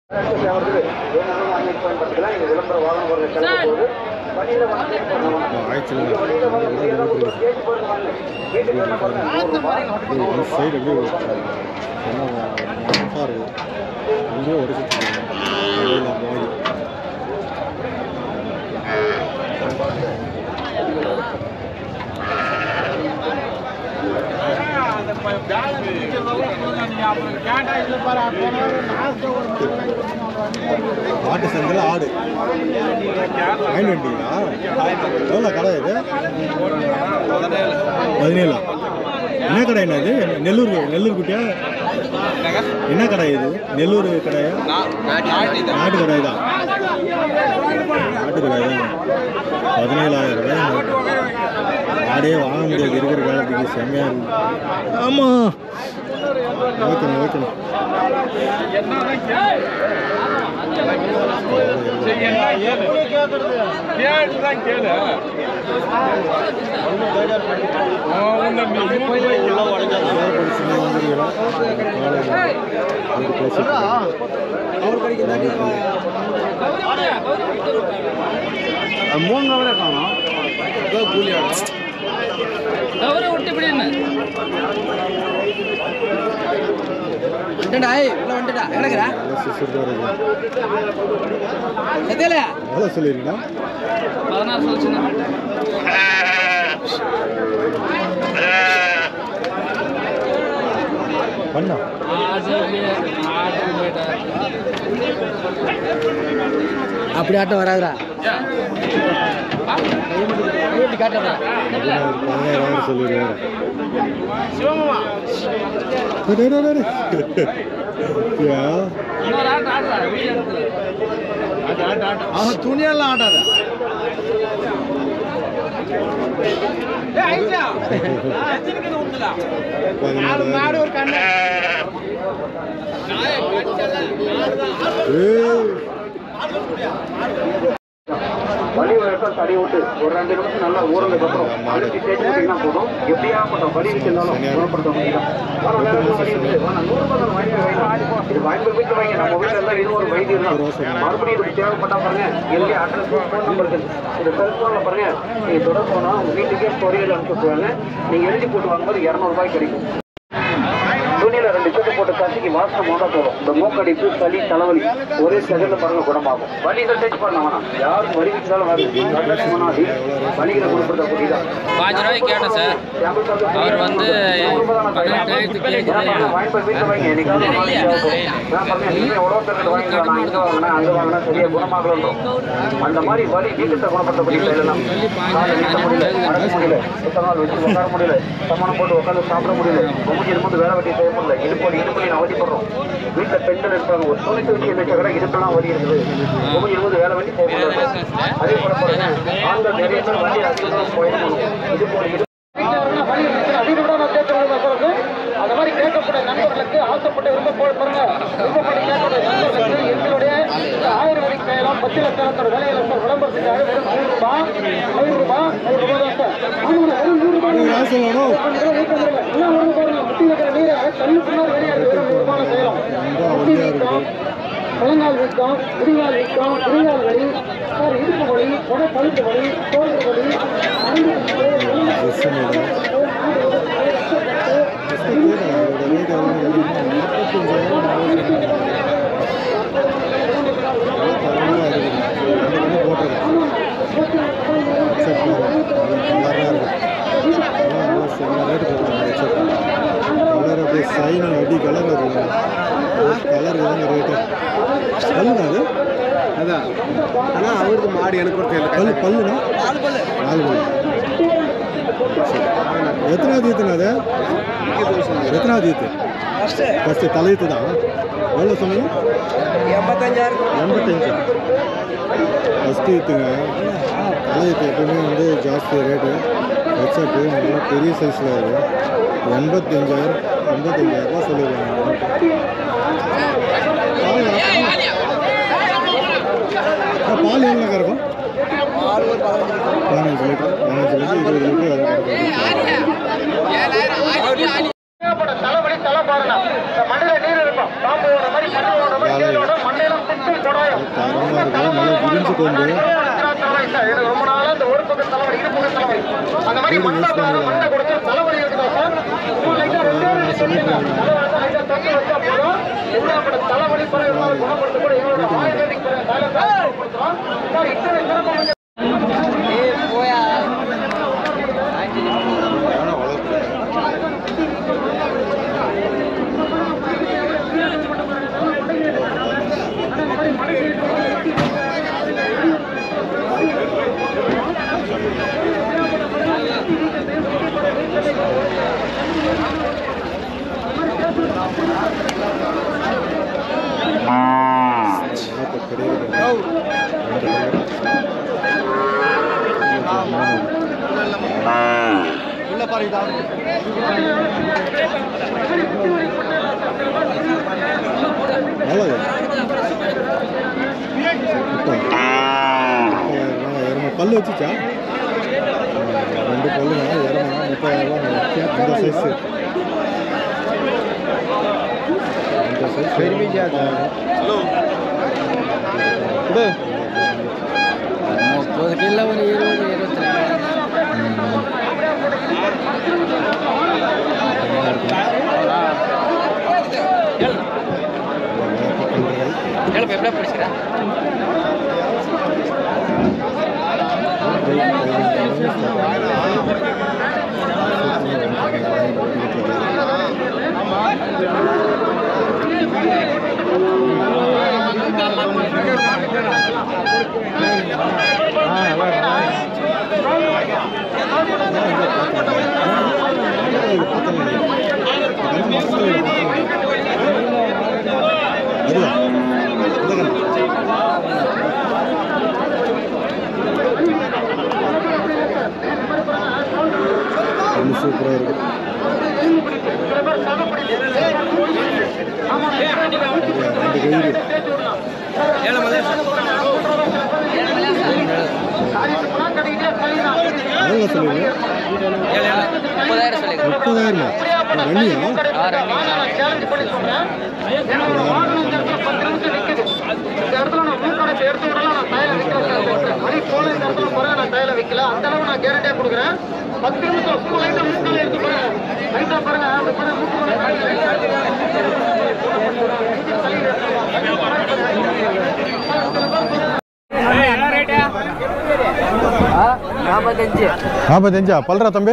Side அப்படியே என்ன மோசமாக இருக்குது அப்படியே உடச்சிட்டு மோதி ஆட்டு சந்தையில் ஆடு வாங்கிட்டு வந்துட்டீங்களா எவ்வளோ கடை இது பதினேழா என்ன கடை என்ன இது நெல்லூர் நெல்லூர் குட்டியா என்ன கடை இது நெல்லூர் கடையா நாட்டு கடை தான் நாட்டு கடை தான் பதினேழாயிரம் ரூபாய் ஆடே வாங்க முடியாது இருக்கிற காலத்துக்கு செம்மையா இருக்கு ஆமாம் ஓகேண்ணா ஓகேண்ணா மூணு நவரே காணும் கூலி ஆடும் அவரை விட்டு இப்படின்னு வந்துடா ஏய் உள்ள வந்துடா கிடக்குறா சத்தியல எவ்வளோ சொல்லிருக்கீங்களா பதினாறு சொல்லுச்சுண்ணா பண்ணா ஆடு ஆடு போயிட்டா அப்படி ஆட்டம் வராதுடா காட்டுறா பதினாயிரம் சொல்லிடுவாரு ஏன் இன்னொரு ஆட்டு ஆடுறா வீடியோ எடுத்து அவன் துணியெல்லாம் ஆட்டாத வலி வழக்கம் தடி விட்டு ஒரு ரெண்டு நிமிஷம் நல்லா ஊறதுக்கு அப்புறம் அடிச்சு தேய்ச்சி விட்டீங்கன்னா போதும் எப்படியா பண்றோம் வலி இருந்தாலும் குணப்படுத்த முடியும் ஆனா வேற எதுவும் வலி இருக்குது. ஆனா நூறு ரூபாய் வாங்கி வைங்க. இது வாங்கி வீட்டு வைங்க நம்ம வீட்டுல எல்லாம் இது ஒரு வைத்தியம் தான் மறுபடியும் இதுக்கு தேவைப்பட்டா பாருங்க எங்கே அட்ரஸ் ஃபோன் நம்பர் இருக்கு இது செல்போன்ல பாருங்க நீங்க தொடர்பு போனா உங்க வீட்டுக்கே பொரியல் அனுப்பிச்சுடுவாங்க நீங்க எழுதி போட்டு வாங்கும்போது இரநூறுபாய் கிடைக்கும் துணியில ரெண்டு சொட்டு போட்டு கசிக்கு வாசம் மோத போதும் இந்த மூக்கடிப்பு சளி தலைவலி ஒரே செகண்ட்ல பாருங்க குணமாகும் வலிகள் டச் பண்ண வேணாம் யாரும் வலி வச்சாலும் வருது வலிகளை குணப்படுத்தக்கூடியதான் பாஞ்சு ரூபாய்க்கு கேட்டேன் சார் அவர் வந்து பதினெட்டாயிரத்துக்கு கேட்குது வாங்கி போய் வீட்டுல வைங்க என்னைக்காவது ஒரு நாளைக்கு தேவைப்படும். நான் பாருங்க, நீங்க எவ்வளவு பேருக்கு வாங்கிக்கலாம் நான் இங்க வாங்கினேன் அங்க வாங்கினேன் சரியா குணமாகலாம் அந்த மாதிரி வலி வீக்கத்தை குணப்படுத்தக்கூடிய செயலாம் காலை நீட்ட முடியல நடக்க முடியல சுத்த நாள் வச்சு உட்கார முடியல சமானம் போட்டு உட்காந்து சாப்பிட முடியல மூஞ்சி இருந்து வேலை வெட்டி செய்ய முடியல இடுப்பு இடுப்பு அவதிப்படுறோம் வீட்டுல பெண்கள் இருப்பாங்க ஒரு துணித்து வச்சு என்ன கூட இடுப்பெல்லாம் வலி இருக்குது மூஞ்சி இருந்து வேலை வெட்டி செய்ய முடியல அதே போல பாருங்க ஆண்கள் நிறைய பேர் வண்டி அதிகமாக போயிடணும் இது போல இடுப்பு அந்த மாதிரி கேட்கக்கூடிய நண்பர்களுக்கு ஆசைப்பட்டு விரும்ப போய் பாருங்க விருப்பப்பட்டு கேட்கக்கூடிய நண்பர்களுக்கு எங்களுடைய ஆயுர்வேதிக் செயலாம் பத்து லட்சத்தோட விலையில சார் விளம்பரத்துக்காக வெறும் நூறு ரூபாய் நூறு ரூபாய் நூறு ரூபாய் தான் சார் ஆமாங்க, வெறும் நூறு ரூபாய் தான். காசு வேணும் கொஞ்சம் வீட்டு வந்துருங்க. இன்னும் ஒரு பாருங்க முட்டி வைக்கிற நீரை கண்ணு பின்னாடி வெளியே இருக்கு. வெறும் நூறு ரூபாய் செய்யலாம் முட்டி வீக்கம் முழங்கால் வீக்கம் முடிகால் வீக்கம் முடிகால் வலி சார் இடுப்பு வலி உட கழுத்து வலி தோல் வலி நரம்பு வலி, எலும்பு சைனிங் அடி கலர் வருது கலர் தாங்க ரேட்டு பல்லுங்க அது அதான் ஆனால் அவருக்கு மாடு எனக்கு ஒரு தெரியல பல்லு பல்லுனா நாலு பல்லு பல்லு எத்தனாவது ஈத்துனா அது எத்தனாவது ஈத்து ஃபஸ்ட்டு தலையீத்து தான் எவ்வளோ சொன்னீங்க எண்பத்தஞ்சாயிரம் எண்பத்தஞ்சு ஃபஸ்ட்டு ஈத்துங்க தலையீத்து எப்பவுமே வந்து ஜாஸ்தி ரேட்டு ஹெச்அப்பு நல்லா பெரிய சைஸில் இருக்கும் எண்பத்தஞ்சாயிரம் எண்பத்தஞ்சாயிரம் ரூபா சொல்லிடுவாங்க பால் பால் எவ்வளோ இருக்கும் பதினஞ்சு லிட்டர் பதினஞ்சு லிட்டர் இருபது லிட்டர் ஏகப்பட்ட தலைவலி தலை பாருங்க இந்த மண்ணில நீர் இருக்கும் பாம்பு ஓடுற மாதிரி மண்ணு ஓடுற மாதிரி தேல் ஓடுற மண்ணிலும் சூப்பராக இருக்கும் நல்லா விரிஞ்சு கொண்டு ரொம்ப நாளா இந்த ஒரு பக்கம் தலைவலி இரு பக்கம் தலைவலி அந்த மாதிரி மண்டை பாரு, மண்டை கொடுத்து தலைவலி இருக்குதா சார் மூணு லைட்டா ரெண்டு பேரும் சொல்லுங்க லைட்டா தண்ணி வச்சா போதும் எவ்வளவு தலைவலி கூட இருந்தாலும் குணப்படுத்த கூட எங்களோட ஆயுர்வேதிக் பயன்படுத்துறோம் சார் இத்தனை சிறப்பு நல்லது முப்பதாயிரம் பல்லு வச்சுச்சா ரெண்டு பல்லுங்க இரநூறு முப்பதாயிரம் ரூபா இந்த சைஸு இந்த சைஸ் இது முப்பது கிலோ ஒரு இருபது இருபத்தி ரெண்டு இப்போ எப்படியா படிச்சுக்கிறேன் அதுவா இந்த கண்ணு கண்ணு சூப்பராக இருக்கு ரெண்டு கயிறு எவ்வளோ சொல்லுவீங்க முப்பதாயிரம் சொல்லிக்கிறேன் முப்பதாயிரமா ரன்னியா ஆ ரெண்டு சேலஞ்ச் பண்ணி சொல்றேன் பத்து நிமிஷம் நிக்குது இந்த இடத்துல நான் மூக்கடைச்சு எடுத்து விடலாம் நான் தையல வைக்கல மணி போன இந்த இடத்துல குறை நான் தையல வைக்கல அந்த அளவு நான் கேரண்டியா கொடுக்குறேன் பத்து நிமிஷம் சும்மா லைட்டா மூக்கால எடுத்து பாருங்க லைட்டா பாருங்க அந்த பாருங்க மூக்கு மேல கையில நாற்பத்தஞ்சு நாற்பத்தஞ்சா பல்றா தம்பி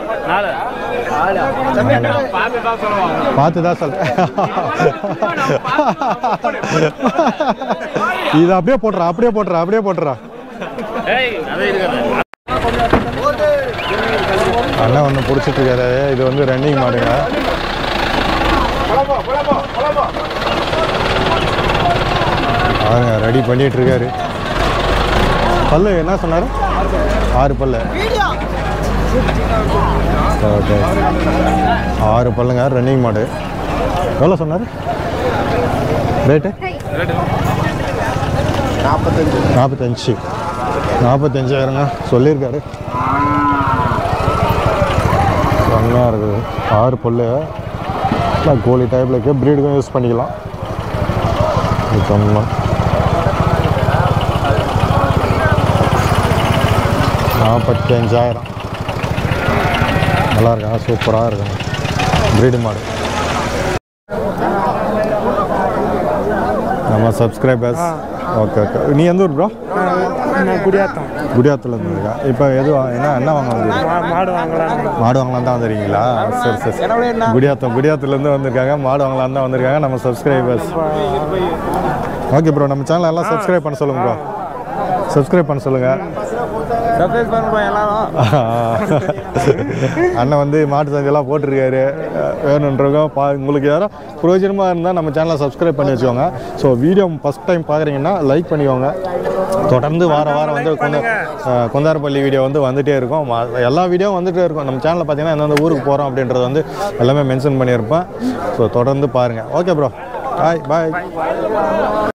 பார்த்து தான் சொல்றேன் இது அப்படியே போட்டுறா அப்படியே போட்டுறா அப்படியே போட்டுறா அண்ணன் ஒன்று பிடிச்சிட்டு இருக்காரு இது வந்து ரன்னிங் மாடுங்க பாருங்க ரெடி பண்ணிட்டு இருக்காரு பல்லு என்ன சொன்னாரு ஆறு பல்லு ஓகே ஆறு பல்லுங்க ரன்னிங் மாடு எவ்வளோ சொன்னார் ரேட்டு நாற்பத்தஞ்சு நாற்பத்தஞ்சு நாற்பத்தஞ்சாயிரங்க சொல்லியிருக்காரு செம்மையாக இருக்குது ஆறு பல்லு இல்லை கோழி டைப்பில் இருக்க ப்ரீடுக்கும் யூஸ் பண்ணிக்கலாம் இது செம்ம நாற்பத்தி அஞ்சாயிரம் நல்லா இருக்காங்க சூப்பராக இருக்காங்க ப்ரீடு மாடு நம்ம சப்ஸ்கிரைபர்ஸ் ஓகே ஓகே நீ எந்த ஊர் ப்ரோ குடியாத்தம் குடியாத்துலேருந்து இருக்கா இப்போ எது வா- என்ன என்ன வாங்க வந்திருக்கீங்க மாடு வாங்கலாம் மாடு வாங்கலாம் தான் வந்திருக்கீங்களா சரி சரி குடியாத்தம் குடியாத்துலேருந்து வந்திருக்காங்க மாடு வாங்கலாம் தான் வந்திருக்காங்க நம்ம சப்ஸ்கிரைபர்ஸ் ஓகே ப்ரோ நம்ம சேனல் எல்லாம் சப்ஸ்கிரைப் பண்ண சொல்லுங்க ப்ரோ சப்ஸ்கிரைப் பண்ண சொல்லுங்கள் சர்ப்ரைஸ் பண்ணுறோம் எல்லாரும் அண்ணன் வந்து மாட்டு சந்தையெல்லாம் போட்டிருக்காரு அஹ் வேணுன்றவங்க பா உங்களுக்கு யாரும் பிரயோஜனமாக இருந்தால் நம்ம சேனலை சப்ஸ்கிரைப் பண்ணி வச்சுக்கோங்க ஸோ வீடியோ ஃபஸ்ட் டைம் பார்க்குறீங்கன்னா லைக் பண்ணிக்கோங்க தொடர்ந்து வார வாரம் வந்து கொந்த அஹ் கொந்தாரப்பள்ளி வீடியோ வந்து வந்துகிட்டே இருக்கும் மா- எல்லா வீடியோவும் வந்துகிட்டே இருக்கும் நம்ம சேனலில் பார்த்தீங்கன்னா எந்தெந்த ஊருக்கு போகிறோம் அப்படின்றது வந்து எல்லாமே மென்ஷன் பண்ணியிருப்பேன் ஸோ தொடர்ந்து பாருங்கள் ஓகே ப்ரோ பாய் பாய்